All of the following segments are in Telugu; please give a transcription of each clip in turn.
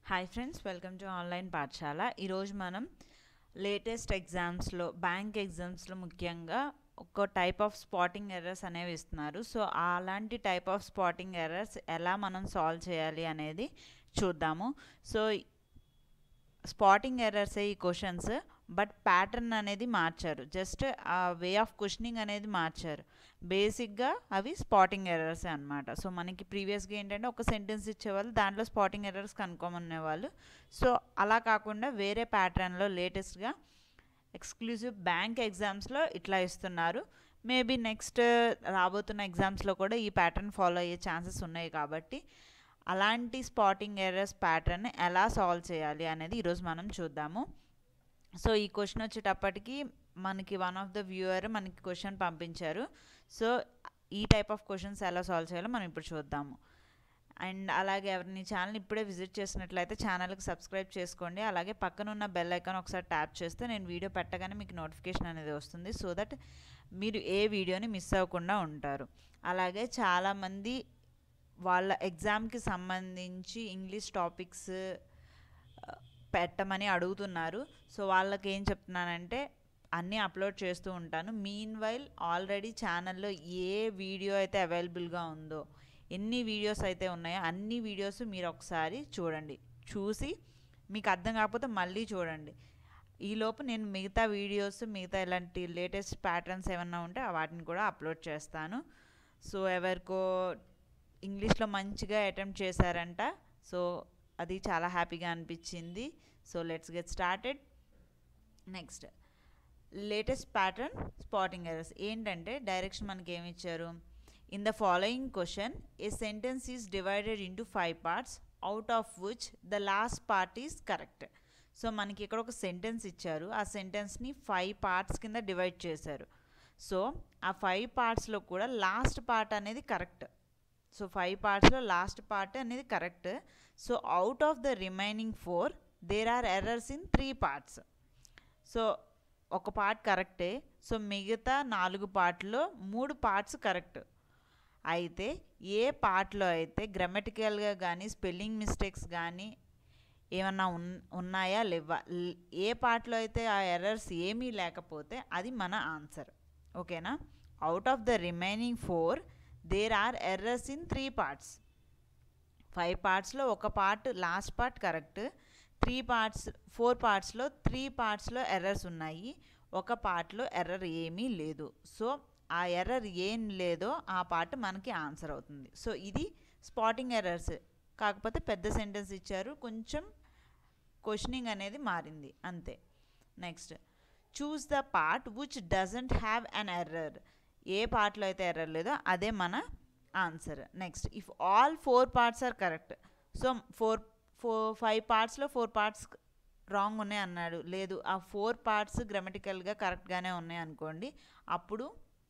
Hi friends welcome to online పాఠశాల ఈరోజు మనం లేటెస్ట్ ఎగ్జామ్స్లో బ్యాంక్ ఎగ్జామ్స్లో ముఖ్యంగా ఒక టైప్ ఆఫ్ స్పాటింగ్ ఎర్రర్స్ అనేవి ఇస్తున్నారు సో అలాంటి టైప్ ఆఫ్ స్పాటింగ్ ఎర్రర్స్ ఎలా మనం సాల్వ్ చేయాలి అనేది చూద్దాము సో స్పాటింగ్ ఎర్రర్స్ ఈ క్వశ్చన్స్ బట్ ప్యాటర్న్ అనేది మార్చారు జస్ట్ ఆ వే ఆఫ్ క్వశ్చనింగ్ అనేది మార్చారు బేసిక్గా అవి స్పాటింగ్ ఎర్రర్స్ అనమాట సో మనకి ప్రీవియస్గా ఏంటంటే ఒక సెంటెన్స్ ఇచ్చేవాళ్ళు దాంట్లో స్పాటింగ్ ఎర్రర్స్ కనుక్కోమనేవాళ్ళు సో అలా కాకుండా వేరే ప్యాటర్న్లో లేటెస్ట్గా ఎక్స్క్లూజివ్ బ్యాంక్ ఎగ్జామ్స్లో ఇట్లా ఇస్తున్నారు మేబీ నెక్స్ట్ రాబోతున్న ఎగ్జామ్స్లో కూడా ఈ ప్యాటర్న్ ఫాలో అయ్యే ఛాన్సెస్ ఉన్నాయి కాబట్టి అలాంటి స్పాటింగ్ ఎర్రర్స్ ప్యాటర్న్ ఎలా సాల్వ్ చేయాలి అనేది ఈరోజు మనం చూద్దాము సో ఈ క్వశ్చన్ వచ్చేటప్పటికి మనకి వన్ ఆఫ్ ద వ్యూవర్ మనకి క్వశ్చన్ పంపించారు సో ఈ టైప్ ఆఫ్ క్వశ్చన్స్ ఎలా సాల్వ్ చేయాలో మనం ఇప్పుడు చూద్దాము అండ్ అలాగే ఎవరిని ఛానల్ ఇప్పుడే విజిట్ చేసినట్లయితే ఛానల్కి సబ్స్క్రైబ్ చేసుకోండి అలాగే పక్కన ఉన్న బెల్ ఐకాన్ ఒకసారి ట్యాప్ చేస్తే నేను వీడియో పెట్టగానే మీకు నోటిఫికేషన్ అనేది వస్తుంది సో దట్ మీరు ఏ వీడియోని మిస్ అవ్వకుండా ఉంటారు అలాగే చాలామంది వాళ్ళ ఎగ్జామ్కి సంబంధించి ఇంగ్లీష్ టాపిక్స్ పెట్టమని అడుగుతున్నారు సో వాళ్ళకి ఏం చెప్తున్నానంటే అన్నీ అప్లోడ్ చేస్తూ ఉంటాను మీన్ వైల్ ఆల్రెడీ ఛానల్లో ఏ వీడియో అయితే అవైలబుల్గా ఉందో ఎన్ని వీడియోస్ అయితే ఉన్నాయో అన్ని వీడియోస్ మీరు ఒకసారి చూడండి చూసి మీకు అర్థం కాకపోతే మళ్ళీ చూడండి ఈలోపు నేను మిగతా వీడియోస్ మిగతా ఇలాంటి లేటెస్ట్ ప్యాటర్న్స్ ఏమన్నా ఉంటే వాటిని కూడా అప్లోడ్ చేస్తాను సో ఎవరికో ఇంగ్లీష్లో మంచిగా అటెంప్ట్ చేశారంట సో అది చాలా హ్యాపీగా అనిపించింది so let's get started next latest pattern spotting errors ఏంటంటే డైరెక్షన్ మనకి ఏమి ఇచ్చారు in the following question a sentence is divided into five parts out of which the last part is correct so మనకి ఇక్కడ ఒక సెంటెన్స్ ఇచ్చారు ఆ సెంటెన్స్ని ఫైవ్ పార్ట్స్ కింద డివైడ్ చేశారు సో ఆ ఫైవ్ పార్ట్స్లో కూడా లాస్ట్ పార్ట్ అనేది కరెక్ట్ సో ఫైవ్ పార్ట్స్లో లాస్ట్ పార్ట్ అనేది correct so out of the remaining four there are errors in three parts so ఒక పార్ట్ కరెక్టే సో మిగతా నాలుగు పార్ట్లో మూడు పార్ట్స్ కరెక్ట్ అయితే ఏ పార్ట్లో అయితే గ్రామటికల్గా కానీ స్పెల్లింగ్ మిస్టేక్స్ కానీ ఏమన్నా ఉన్ ఉన్నాయా లేవా ఏ పార్ట్లో అయితే ఆ ఎర్రర్స్ ఏమీ లేకపోతే అది మన ఆన్సర్ ఓకేనా out of the remaining four there are errors in three parts five పార్ట్స్లో ఒక part last part correct three parts four పార్ట్స్లో త్రీ పార్ట్స్లో ఎర్రర్స్ ఉన్నాయి ఒక పార్ట్లో ఎర్రర్ ఏమీ లేదు సో ఆ ఎర్రర్ ఏం లేదో ఆ పార్ట్ మనకి ఆన్సర్ అవుతుంది సో ఇది స్పాటింగ్ ఎర్రర్స్ కాకపోతే పెద్ద సెంటెన్స్ ఇచ్చారు కొంచెం క్వశ్చనింగ్ అనేది మారింది అంతే next choose the part which doesn't have an error ఏ పార్ట్లో అయితే ఎర్రర్ లేదో అదే మన answer next if all four parts are correct so four four five పార్ట్స్లో ఫోర్ పార్ట్స్ రాంగ్ ఉన్నాయి అన్నాడు లేదు ఆ ఫోర్ పార్ట్స్ గ్రామటికల్గా కరెక్ట్గానే ఉన్నాయి అనుకోండి అప్పుడు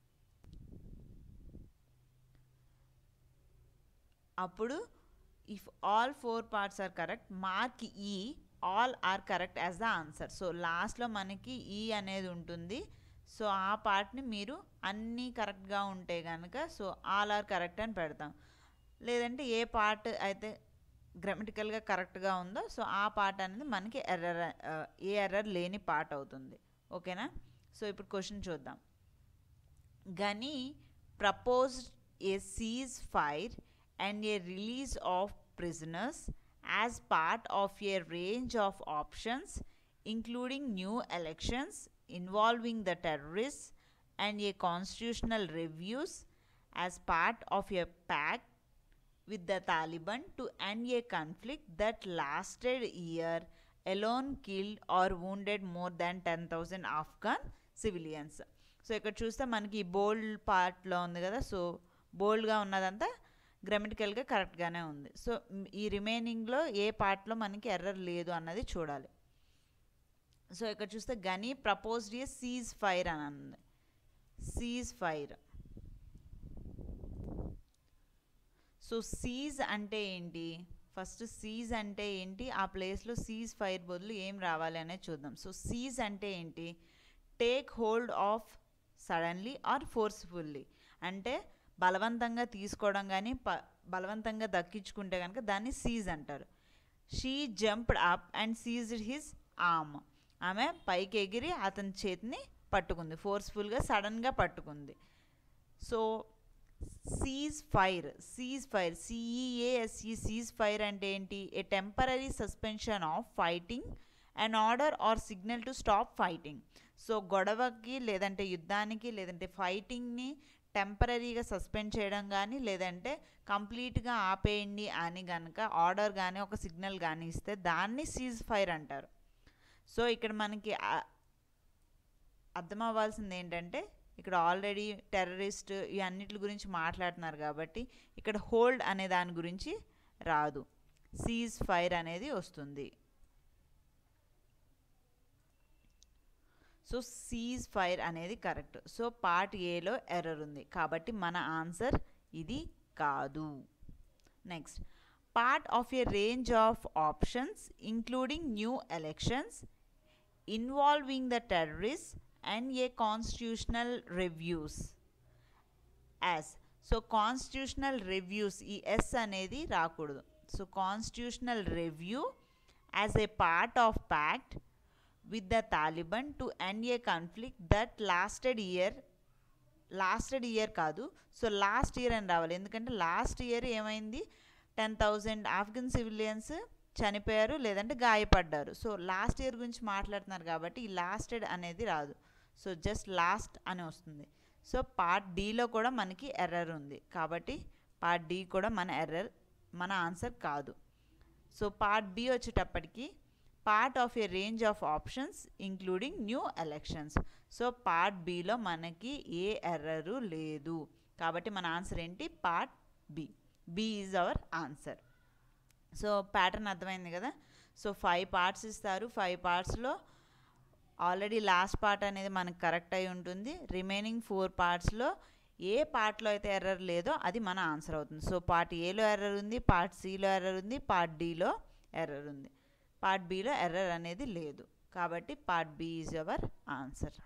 అప్పుడు if all four parts are correct mark E all are correct as the answer so లాస్ట్లో మనకి ఈ అనేది ఉంటుంది సో ఆ పార్ట్ని మీరు అన్నీ కరెక్ట్గా ఉంటే కనుక సో ఆల్ ఆర్ కరెక్ట్ అని పెడతాం లేదంటే ఏ పార్ట్ అయితే గ్రామటికల్గా కరెక్ట్గా ఉందో సో ఆ పార్ట్ అనేది మనకి ఎర్రర్ ఏ ఎర్రర్ లేని పార్ట్ అవుతుంది ఓకేనా సో ఇప్పుడు క్వశ్చన్ చూద్దాం గని propose a ceasefire and a release of prisoners as part of a range of options, including new elections involving the terrorists and a constitutional reviews as part of a pact with the Taliban to end a conflict that lasted a year alone killed or wounded more than 10,000 Afghan civilians. So ఇక్కడ చూస్తే మనకి బోల్డ్ పార్ట్లో ఉంది కదా సో బోల్డ్గా ఉన్నదంతా గ్రామటికల్గా కరెక్ట్గానే ఉంది సో ఈ రిమైనింగ్లో ఏ పార్ట్లో మనకి ఎర్రర్ లేదు అన్నది చూడాలి సో ఇక్కడ చూస్తే గని ప్రపోజ్డ్ ఏ సీజ్ ఫైర్ అని ఉంది సీజ్ ఫైర్ సో సీజ్ అంటే ఏంటి ఫస్ట్ సీజ్ అంటే ఏంటి ఆ ప్లేస్లో సీజ్ ఫైర్ బదులు ఏం రావాలి అనేది చూద్దాం సో సీజ్ అంటే ఏంటి take hold of suddenly or forcefully అంటే బలవంతంగా తీసుకోవడం కానీ ప బలవంతంగా దక్కించుకుంటే కనుక దాన్ని సీజ్ అంటారు she jumped up and seized his arm ఆమె పైకి ఎగిరి అతని చేతిని పట్టుకుంది ఫోర్స్ఫుల్గా సడన్గా పట్టుకుంది so ceasefire ceasefire C E A S E ceasefire అంటే ఏంటి a temporary suspension of fighting and order or signal to stop fighting so గొడవకి లేదంటే యుద్ధానికి లేదంటే ఫైటింగ్ని టెంపరీగా సస్పెండ్ చేయడం కానీ లేదంటే కంప్లీట్గా ఆపేయండి అని కనుక ఆర్డర్ కానీ ఒక సిగ్నల్ కానీ ఇస్తే దాన్ని సీజ్ ఫైర్ అంటారు సో ఇక్కడ మనకి ఆ- అర్థం అవ్వాల్సింది ఏంటంటే ఇక్కడ ఆల్రెడీ టెర్రరిస్ట్ ఈ అన్నిటి గురించి మాట్లాడుతున్నారు కాబట్టి ఇక్కడ హోల్డ్ అనే దాని గురించి రాదు సీజ్ ఫైర్ అనేది వస్తుంది సో సీజ్ ఫైర్ అనేది కరెక్ట్ సో పార్ట్ ఏలో ఎర్రర్ ఉంది కాబట్టి మన ఆన్సర్ ఇది కాదు next part of a range of options including new elections involving the terrorist and a constitutional reviews as so constitutional reviews ఈ ఎస్ అనేది రాకూడదు so constitutional review as a part of pact with the Taliban to end a conflict that lasted year lasted year కాదు సో లాస్ట్ ఇయర్ అని రావాలి ఎందుకంటే లాస్ట్ ఇయర్ ఏమైంది టెన్ థౌజండ్ ఆఫ్ఘన్ సివిలియన్స్ చనిపోయారు లేదంటే గాయపడ్డారు సో లాస్ట్ ఇయర్ గురించి మాట్లాడుతున్నారు కాబట్టి ఈ లాస్టెడ్ అనేది రాదు సో జస్ట్ లాస్ట్ అని వస్తుంది సో పార్ట్ డీలో కూడా మనకి ఎర్రర్ ఉంది కాబట్టి పార్ట్ డి కూడా మన ఎర్రర్ మన ఆన్సర్ కాదు సో పార్ట్ బి వచ్చేటప్పటికి part of a range of options including new elections so part బిలో మనకి ఏ ఎర్రరు లేదు కాబట్టి మన ఆన్సర్ ఏంటి part B B is our answer so pattern అర్థమైంది కదా సో ఫైవ్ పార్ట్స్ ఇస్తారు ఫైవ్ పార్ట్స్లో ఆల్రెడీ లాస్ట్ పార్ట్ అనేది మనకు కరెక్ట్ అయి ఉంటుంది రిమైనింగ్ ఫోర్ పార్ట్స్లో ఏ పార్ట్లో అయితే ఎర్రర్ లేదో అది మన ఆన్సర్ అవుతుంది సో పార్ట్ ఏలో ఎర్రర్ ఉంది పార్ట్ సిలో ఎర్రర్ ఉంది పార్ట్ డిలో ఎర్రర్ ఉంది పార్ట్ బిలో ఎర్రర్ అనేది లేదు కాబట్టి part B is our answer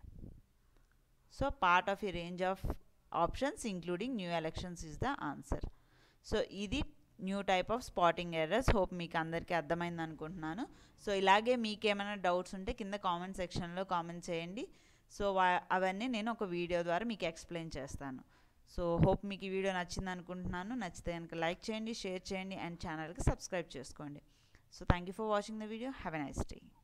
so part of ఈ range of options including new elections is the answer so ఇది new type of spotting errors hope మీకు అందరికీ అర్థమైంది అనుకుంటున్నాను సో ఇలాగే మీకు ఏమైనా డౌట్స్ ఉంటే కింద కామెంట్ సెక్షన్లో కామెంట్ చేయండి సో వా- అవన్నీ నేను ఒక వీడియో ద్వారా మీకు ఎక్స్ప్లెయిన్ చేస్తాను సో హోప్ మీకు ఈ వీడియో నచ్చింది అనుకుంటున్నాను నచ్చితే కనుక లైక్ చేయండి షేర్ చేయండి అండ్ ఛానల్కి సబ్స్క్రైబ్ చేసుకోండి so thank you for watching the video have a nice day